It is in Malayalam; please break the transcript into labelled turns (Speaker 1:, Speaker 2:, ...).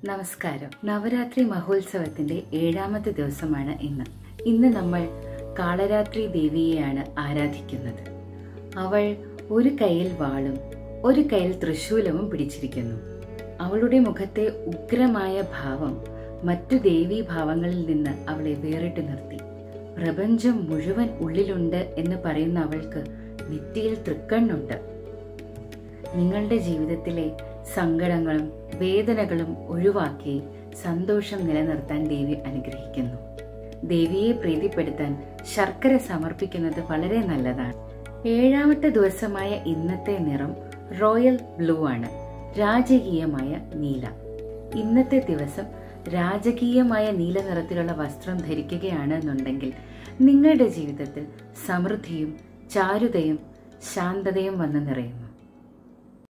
Speaker 1: നമസ്കാരം നവരാത്രി മഹോത്സവത്തിന്റെ ഏഴാമത്തെ ദിവസമാണ് ഇന്ന് ഇന്ന് നമ്മൾ കാളരാത്രി ദേവിയെയാണ് ആരാധിക്കുന്നത് അവൾ ഒരു കൈയിൽ വാളും ഒരു കൈയിൽ തൃശൂലവും പിടിച്ചിരിക്കുന്നു അവളുടെ മുഖത്തെ ഉഗ്രമായ ഭാവം മറ്റു ദേവീ ഭാവങ്ങളിൽ നിന്ന് അവളെ വേറിട്ട് നിർത്തി പ്രപഞ്ചം മുഴുവൻ ഉള്ളിലുണ്ട് എന്ന് പറയുന്ന അവൾക്ക് നെറ്റിയിൽ തൃക്കണ്ണുണ്ട് നിങ്ങളുടെ ജീവിതത്തിലെ സങ്കടങ്ങളും വേദനകളും ഒഴിവാക്കി സന്തോഷം നിലനിർത്താൻ ദേവി അനുഗ്രഹിക്കുന്നു ദേവിയെ പ്രീതിപ്പെടുത്താൻ ശർക്കര സമർപ്പിക്കുന്നത് വളരെ നല്ലതാണ് ഏഴാമത്തെ ദിവസമായ ഇന്നത്തെ നിറം റോയൽ ബ്ലൂ ആണ് രാജകീയമായ നീല ഇന്നത്തെ ദിവസം രാജകീയമായ നീല നിറത്തിലുള്ള വസ്ത്രം ധരിക്കുകയാണ് എന്നുണ്ടെങ്കിൽ നിങ്ങളുടെ ജീവിതത്തിൽ സമൃദ്ധിയും ചാരുതയും ശാന്തതയും വന്നു നിറയുന്നു